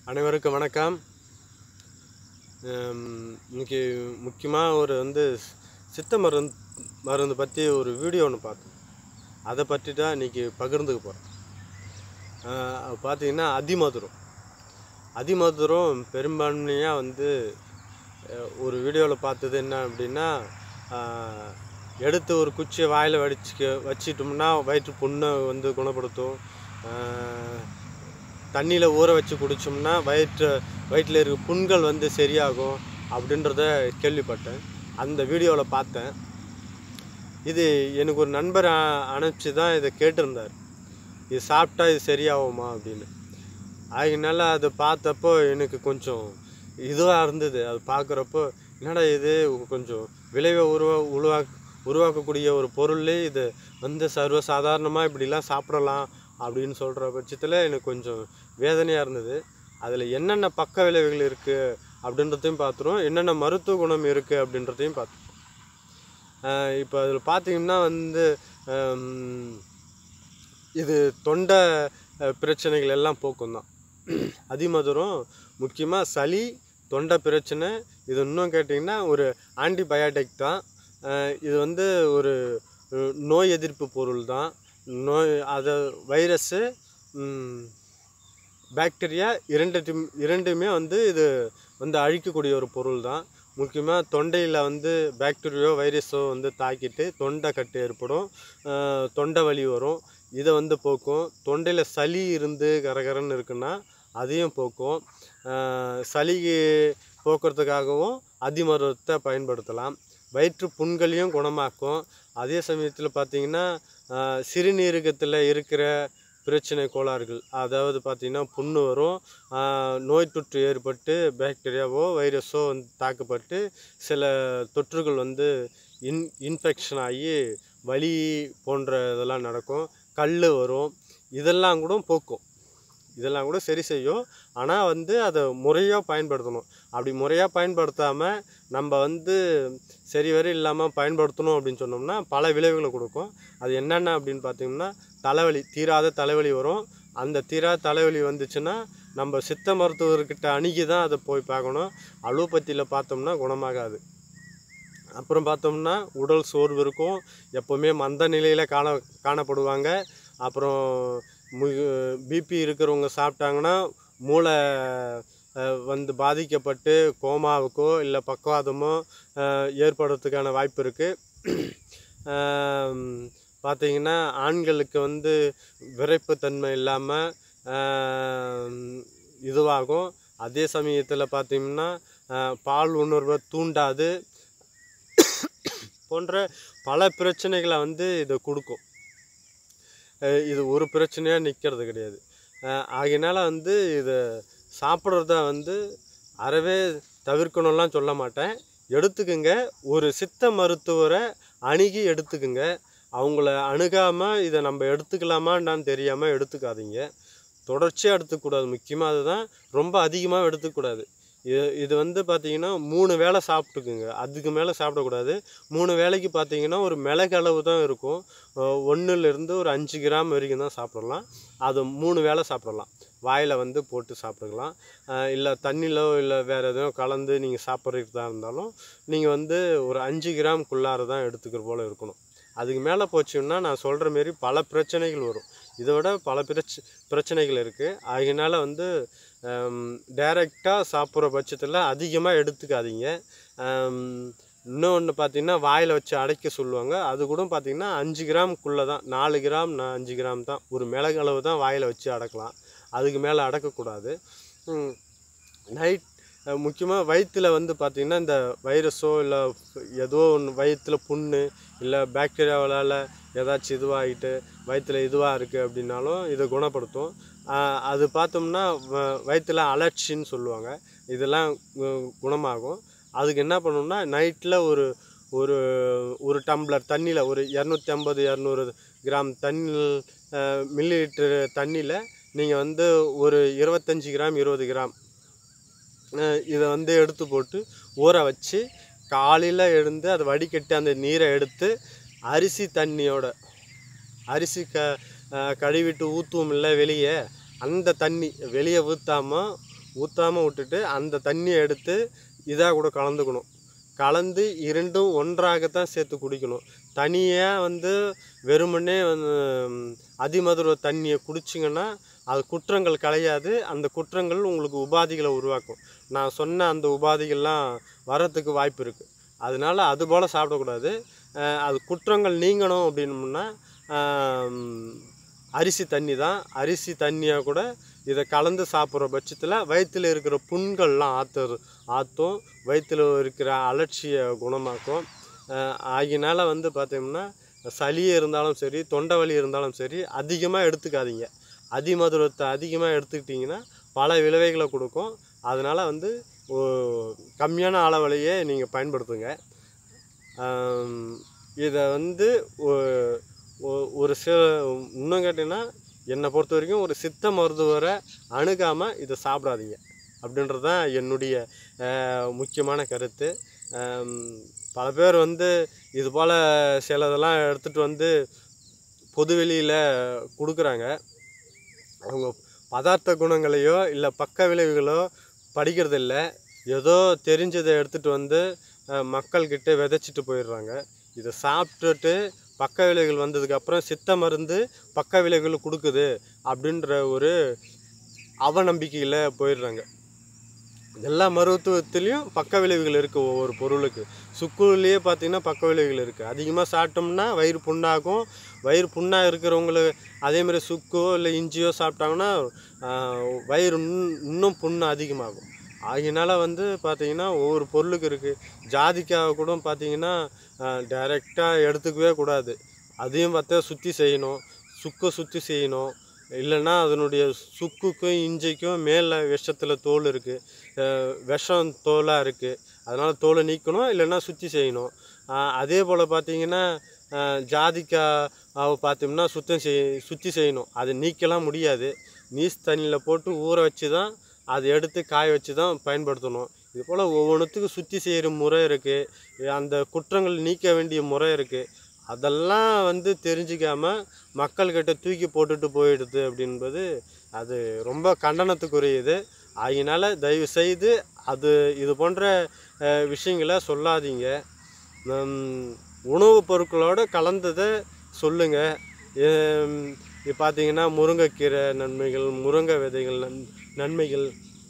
அனைவருக்கும் வணக்கம் ஹம், இன்னைக்கு முக்கியமாக ஒரு வந்து சித்த மருந்து மருந்து பற்றி ஒரு வீடியோ ஒன்று பார்த்தேன் அதை பற்றி தான் இன்னைக்கு பகிர்ந்துக்க போகிறேன் பார்த்தீங்கன்னா அதிமதுரம் அதிமதுரம் பெரும்பான்மையாக வந்து அஹ், ஒரு வீடியோவில் பார்த்தது என்ன அப்படின்னா ஆஹ், எடுத்து ஒரு குச்சியை வாயில் வடிச்சுக்க வச்சிட்டோம்னா வயிற்று புண்ணை வந்து குணப்படுத்தும் தண்ணியில் ஊற வச்சு குடித்தோம்னா வயிற்று வயிற்றில் இருக்க புண்கள் வந்து சரியாகும் அப்படின்றத கேள்விப்பட்டேன் அந்த வீடியோவில் பார்த்தேன் இது எனக்கு ஒரு நண்பர் அ- அனுப்பிச்சு தான் இதை கேட்டிருந்தார் இது சாப்பிட்டா இது சரியாகுமா அப்படின்னு அதனால அதை பார்த்தப்போ எனக்கு கொஞ்சம் இதுவாக இருந்தது அது பார்க்குறப்போ என்னடா இது கொஞ்சம் விளைவை உருவா உருவா உருவாக்கக்கூடிய ஒரு பொருள் இது வந்து சர்வசாதாரணமாக இப்படிலாம் சாப்பிடலாம் அப்படின்னு சொல்கிற பட்சத்தில் எனக்கு கொஞ்சம் வேதனையாக இருந்தது அதில் என்னென்ன பக்க விளைவுகள் இருக்குது அப்படின்றதையும் பார்த்துருவோம் என்னென்ன மருத்துவ குணம் இருக்குது அப்படின்றதையும் பார்த்துருவோம் இப்போ அதில் பார்த்தீங்கன்னா வந்து ஹம், இது தொண்டை அஹ், பிரச்சனைகள் எல்லாம் போக்கும் தான் அதிமதுரம் முக்கியமாக சளி தொண்டை பிரச்சனை இது இன்னும் கேட்டிங்கன்னா ஒரு ஆன்டிபயாட்டிக் தான் அஹ், இது வந்து ஒரு அஹ், நோய் எதிர்ப்பு பொருள் தான் நோய் அதை வைரஸ்ஸு பாக்டீரியா இரண்டு இரண்டுமே வந்து இது வந்து அழிக்கக்கூடிய ஒரு பொருள் தான் முக்கியமாக தொண்டையில் வந்து பாக்டீரியோ வைரஸோ வந்து தாக்கிட்டு தொண்டை கட்டு ஏற்படும் அஹ் தொண்டை வலி வரும் இதை வந்து போக்கும் தொண்டையில் சளி இருந்து கரகரன்னு இருக்குன்னா அதையும் போக்கும் அஹ் சளிக்கு போக்குறதுக்காகவும் அதிமருத்துவத்தை பயன்படுத்தலாம் வயிற்று புண்களையும் குணமாக்கும் அதே சமயத்தில் பார்த்தீங்கன்னா அஹ் சிறுநீரகத்தில் இருக்கிற பிரச்சனை கோளாறுகள் அதாவது பார்த்திங்கன்னா புண்ணு வரும் ஆஹ் நோய் தொற்று ஏற்பட்டு பாக்டீரியாவோ வைரஸோ வந்து தாக்கப்பட்டு சில தொற்றுகள் வந்து இன் இன்ஃபெக்ஷன் ஆகி வலி போன்ற இதெல்லாம் நடக்கும் கல் வரும் இதெல்லாம் கூட போக்கும் இதெல்லாம் கூட சரி செய்யும் ஆனால் வந்து அதை முறையாக பயன்படுத்தணும் அப்படி முறையாக பயன்படுத்தாமல் நம்ம வந்து சரி வரை இல்லாமல் பயன்படுத்தணும் அப்படின்னு சொன்னோம்னா பல விளைவுகளை கொடுக்கும் அது என்னென்ன அப்படின்னு பார்த்தீங்கன்னா தலைவலி தீராத தலைவலி வரும் அந்த தீராத தலைவலி வந்துச்சுன்னா நம்ம சித்த மருத்துவர்கிட்ட அணுகி தான் அதை போய் பார்க்கணும் அலோபதியில் பார்த்தோம்னா குணமாகாது அப்புறம் பார்த்தோம்னா உடல் சோர்வு இருக்கும் எப்போவுமே மந்த நிலையில் காண காணப்படுவாங்க அப்புறம் பிபி இருக்கிறவங்க சாப்பிட்டாங்கன்னா மூளை அஹ், வந்து பாதிக்கப்பட்டு கோமாவுக்கோ இல்லை பக்கவாதமோ அஹ், ஏற்படுறதுக்கான வாய்ப்பு இருக்குது பார்த்தீங்கன்னா ஆண்களுக்கு வந்து விரைப்புத்தன்மை இல்லாமல் இதுவாகும் அதே சமயத்தில் பார்த்தீங்கன்னா அஹ், பால் உணர்வை தூண்டாது போன்ற பல பிரச்சனைகளை வந்து இது கொடுக்கும் அஹ் இது ஒரு பிரச்சனையாக நிற்கிறது கிடையாது அஹ் ஆகையினால வந்து இதை சாப்பிட்றத வந்து அறவே தவிர்க்கணும்லாம் சொல்ல மாட்டேன் எடுத்துக்குங்க ஒரு சித்த மருத்துவரை அணுகி எடுத்துக்குங்க அவங்கள அணுகாமல் இதை நம்ம எடுத்துக்கலாமான்னு தெரியாமல் எடுத்துக்காதீங்க தொடர்ச்சியாக எடுத்துக்கூடாது முக்கியமாக அதுதான் ரொம்ப அதிகமாக எடுத்துக்கூடாது இது இது வந்து பார்த்தீங்கன்னா மூணு வேளை சாப்பிட்டுக்குங்க அதுக்கு மேலே சாப்பிடக்கூடாது மூணு வேளைக்கு பார்த்தீங்கன்னா ஒரு மிளகு அளவு தான் இருக்கும் ஒன்றுலேருந்து ஒரு அஞ்சு கிராம் வரைக்கும் தான் சாப்பிடலாம் அது மூணு வேளை சாப்பிடலாம் வாயில் வந்து போட்டு சாப்பிட்டுக்கலாம் இல்லை தண்ணியிலோ இல்லை வேறு எதுவும் கலந்து நீங்கள் சாப்பிட்றதா இருந்தாலும் நீங்கள் வந்து ஒரு அஞ்சு கிராம்குள்ளார தான் எடுத்துக்கிற போல் இருக்கணும் அதுக்கு மேலே போச்சுன்னா நான் சொல்கிற மாரி பல பிரச்சனைகள் வரும் இதை விட பல பிரச்ச பிரச்சனைகள் இருக்குது அதனால வந்து டைரெக்டாக சாப்பிட்ற பட்சத்தில் அதிகமாக எடுத்துக்காதீங்க இன்னொன்று பார்த்தீங்கன்னா வாயில் வச்சு அடைக்க சொல்லுவாங்க அது கூட பார்த்தீங்கன்னா அஞ்சு கிராமுக்குள்ளே தான் நாலு கிராம் நான் அஞ்சு கிராம் தான் ஒரு மிளகு அளவு தான் வாயில் வச்சு அடக்கலாம் அதுக்கு மேலே அடக்கக்கூடாது நைட் முக்கியமாக வயிற்றில் வந்து பார்த்திங்கன்னா இந்த வைரஸோ இல்லை ஏதோ ஒன்று வயிற்றில் புண்ணு இல்லை பாக்டீரியாவால் ஏதாச்சும் இதுவாகிட்டு வயிற்றில் இதுவாக இருக்குது அப்படின்னாலும் இதை குணப்படுத்தும் ஆஹ் அது பார்த்தோம்னா வ- வயிற்றில் அலர்ச்சின்னு சொல்லுவாங்க இதெல்லாம் கு- குணமாகும் அதுக்கு என்ன பண்ணணும்னா நைட்டில் ஒரு ஒரு ஒரு டம்ளர் தண்ணியில் ஒரு இரநூத்தி ஐம்பது இரநூறு கிராம் தண்ணி மில்லி லிட்டர் தண்ணியில் நீங்கள் வந்து ஒரு இருபத்தஞ்சி கிராம் இருபது கிராம் அஹ் இதை வந்து எடுத்து போட்டு ஊற வச்சு காலையில் எழுந்து அதை வடிகட்டி அந்த நீரை எடுத்து அரிசி தண்ணியோட அரிசி க அஹ் கழுவிட்டு ஊற்றுவோம் இல்லை வெளியே அந்த தண்ணி வெளியே ஊற்றாமல் ஊற்றாமல் விட்டுட்டு அந்த தண்ணியை எடுத்து இதாக கூட கலந்துக்கணும் கலந்து இரண்டும் ஒன்றாகத்தான் சேர்த்து குடிக்கணும் தனியாக வந்து வெறுமனே வந்து ம், அதிமதுர தண்ணியை குடிச்சிங்கன்னா அது குற்றங்கள் களையாது அந்த குற்றங்கள் உங்களுக்கு உபாதிகளை உருவாக்கும் நான் சொன்ன அந்த உபாதிகள்லாம் வரத்துக்கு வாய்ப்பு இருக்குது அதனால அது போல் சாப்பிடக்கூடாது அஹ், அது குற்றங்கள் நீங்கணும் அப்படின்னம்னா ஆம், அரிசி தண்ணி தான் அரிசி தண்ணியாக கூட இதை கலந்து சாப்பிட்ற பட்சத்தில் வயிற்றில் இருக்கிற புண்கள்லாம் ஆற்று ஆற்றும் வயிற்றில் இருக்கிற அலட்சிய குணமாக்கும் அஹ் ஆகினால வந்து பார்த்தோம்னா சளி இருந்தாலும் சரி தொண்டை வலி இருந்தாலும் சரி அதிகமாக எடுத்துக்காதீங்க அதிமதுரத்தை அதிகமாக எடுத்துக்கிட்டிங்கன்னா பல விளைவுகளை கொடுக்கும் அதனால் வந்து ஓ- கம்மியான அளவுலையே நீங்கள் பயன்படுத்துங்க ஆம், இதை வந்து ஒ- ஒ- ஒரு சில இன்னும் கேட்டிங்கன்னா என்னை பொறுத்த வரைக்கும் ஒரு சித்த மருத்துவரை அணுகாமல் இதை சாப்பிடாதீங்க அப்படின்றது தான் என்னுடைய அஹ், முக்கியமான கருத்து ஆம், பல பேர் வந்து இது போல் சிலதெல்லாம் எடுத்துகிட்டு வந்து பொதுவெளியில் கொடுக்குறாங்க அவங்க பதார்த்த குணங்களையோ இல்லை பக்க விளைவுகளோ படிக்கிறதில்ல ஏதோ தெரிஞ்சதை எடுத்துகிட்டு வந்து அஹ், மக்கள்கிட்ட விதைச்சிட்டு போயிடுறாங்க இதை சாப்பிட்டுட்டு பக்க விளைவுகள் வந்ததுக்கப்புறம் சித்த மருந்து பக்க விளைவுகள் கொடுக்குது அப்படின்ற ஒரு அவநம்பிக்கையில் போயிடுறாங்க எல்லா மருத்துவத்துலேயும் பக்க விளைவுகள் இருக்குது ஒவ்வொரு பொருளுக்கு சுக்குலேயே பார்த்தீங்கன்னா பக்க விளைவுகள் இருக்குது அதிகமாக சாப்பிட்டோம்னா வயிறு புண்ணாகும் வயிறு புண்ணாக இருக்கிறவங்களுக்கு அதேமாதிரி சுக்கோ இல்லை இஞ்சியோ சாப்பிட்டாங்கன்னா ஆஹ், வயிறு இன்னும் இன்னும் புண்ணு அதிகமாகும் ஆகினால வந்து பார்த்தீங்கன்னா ஒவ்வொரு பொருளுக்கு இருக்குது ஜாதிக்காவை கூட பார்த்தீங்கன்னா டைரெக்டாக எடுத்துக்கவே கூடாது அதையும் பார்த்தா சுற்றி செய்யணும் சுக்கை சுற்றி செய்யணும் இல்லைன்னா அதனுடைய சுக்குக்கும் இஞ்சிக்கும் மேலே விஷத்தில் தோல் இருக்குது விஷம் தோலாக இருக்குது அதனால் தோலை நீக்கணும் இல்லைன்னா சுற்றி செய்யணும் ஆஹ் அதே போல் பார்த்தீங்கன்னா ஆஹ் ஜாதிக்காவை பார்த்தோம்னா சுத்தம் செய் சுற்றி செய்யணும் அது நீக்கலாம் முடியாது நீஸ் தண்ணியில் போட்டு ஊற வச்சு தான் அதை எடுத்து காய வச்சு தான் பயன்படுத்தணும் இது போல் ஒவ்வொன்றுத்துக்கும் சுற்றி செய்கிற முறை இருக்குது அந்த குற்றங்கள் நீக்க வேண்டிய முறை இருக்குது அதெல்லாம் வந்து தெரிஞ்சிக்காம மக்கள்கிட்ட தூக்கி போட்டுட்டு போயிடுது அப்படின்பது அது ரொம்ப கண்டனத்துக்குரியது ஆகினால தயவு செய்து அது இது போன்ற அஹ், விஷயங்களை சொல்லாதீங்க நம் உணவுப் பொருட்களோடு கலந்ததை சொல்லுங்கள் இப்போ பார்த்தீங்கன்னா முருங்கைக்கீரை நன்மைகள் முருங்கை விதைகள் நன் நன்மைகள்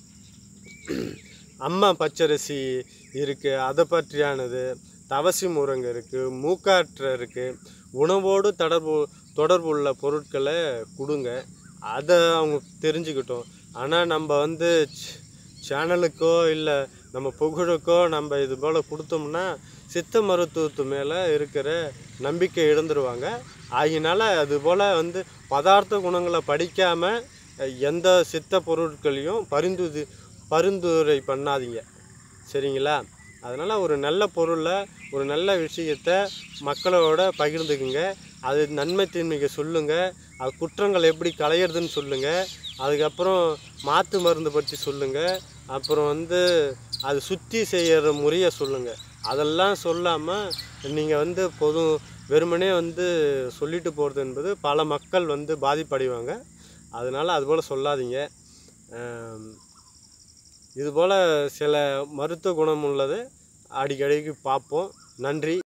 அம்மா பச்சரிசி இருக்குது அதை பற்றியானது தவசி முருங்கை இருக்குது மூக்காற்று இருக்குது உணவோடு தொடர்பு தொடர்பு உள்ள பொருட்களை கொடுங்க அதை அவங்க தெரிஞ்சுக்கிட்டோம் ஆனால் நம்ம வந்து ச்- சேனலுக்கோ இல்லை நம்ம புகழுக்கோ நம்ம இது போல் கொடுத்தோம்னா சித்த மருத்துவத்து மேலே இருக்கிற நம்பிக்கை இழந்துருவாங்க ஆகினால அது போல் வந்து பதார்த்த குணங்களை படிக்காமல் எந்த சித்த பொருட்களையும் பரிந்து பரிந்துரை பண்ணாதீங்க சரிங்களா அதனால் ஒரு நல்ல பொருளை ஒரு நல்ல விஷயத்தை மக்களோட பகிர்ந்துக்குங்க அது நன்மை தீமைக்கு சொல்லுங்கள் அது குற்றங்கள் எப்படி களையிறதுன்னு சொல்லுங்கள் அதுக்கப்புறம் மாற்று மருந்து பற்றி சொல்லுங்கள் அப்புறம் வந்து அது சுத்தி செய்கிற முறையை சொல்லுங்கள் அதெல்லாம் சொல்லாமல் நீங்கள் வந்து பொது வெறுமனே வந்து சொல்லிட்டு போகிறது என்பது பல மக்கள் வந்து பாதிப்படைவாங்க அதனால் அதுபோல் சொல்லாதீங்க ஆம், இதுபோல் சில மருத்துவ குணம் உள்ளது அடிக்கடிக்கு பார்ப்போம் நன்றி